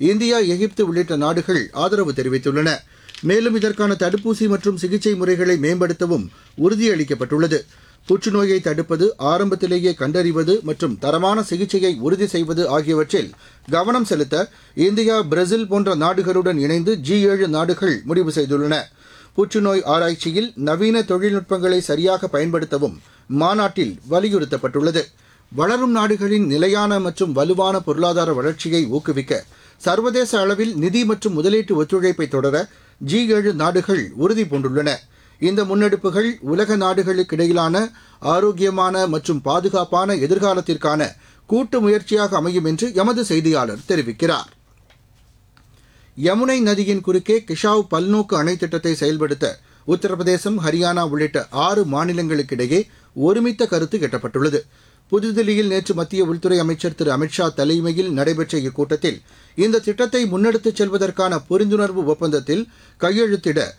India எகிப்து உள்ளிட்ட நாடுகள் ஆதரவு தெரிவித்துள்ளன மேலும் இதற்கான தடுப்பூசி மற்றும் சிகிச்சை முறைகளை மேம்படுத்தவும் உறுதியளிக்கப்பட்டுள்ளது புற்றுநோயை தடுப்பது ஆரம்பத்திலேயே கண்டறிவது மற்றும் தரமான சிகிச்சையை உறுதி செய்வது ஆகியவற்றில் கவனம் செலுத்த இந்தியா பிரேசில் போன்ற நாடுகளுடன் இணைந்து ஜி ஏழு நாடுகள் முடிவு செய்துள்ளன புற்றுநோய் ஆராய்ச்சியில் நவீன தொழில்நுட்பங்களை சரியாக பயன்படுத்தவும் மாநாட்டில் வலியுறுத்தப்பட்டுள்ளது வளரும் நாடுகளின் நிலையான மற்றும் வலுவான பொருளாதார வளர்ச்சியை ஊக்குவிக்க சர்வதேச அளவில் நிதி மற்றும் முதலீட்டு ஒத்துழைப்பை தொடர ஜி ஏழு நாடுகள் உறுதி பூண்டுள்ளன இந்த முன்னெடுப்புகள் உலக நாடுகளுக்கிடையிலான ஆரோக்கியமான மற்றும் பாதுகாப்பான எதிர்காலத்திற்கான கூட்டு முயற்சியாக அமையும் என்று எமது செய்தியாளர் தெரிவிக்கிறார் யமுனை நதியின் குறுக்கே கிஷாவ் பல்நோக்கு அணை திட்டத்தை செயல்படுத்த உத்தரப்பிரதேசம் ஹரியானா உள்ளிட்ட ஆறு மாநிலங்களுக்கிடையே ஒருமித்த கருத்து எட்டப்பட்டுள்ளது புதுதில்லியில் நேற்று மத்திய உள்துறை அமைச்சர் திரு அமித்ஷா தலைமையில் நடைபெற்ற இக்கூட்டத்தில் இந்த திட்டத்தை முன்னெடுத்துச் செல்வதற்கான புரிந்துணர்வு ஒப்பந்தத்தில் கையெழுத்திட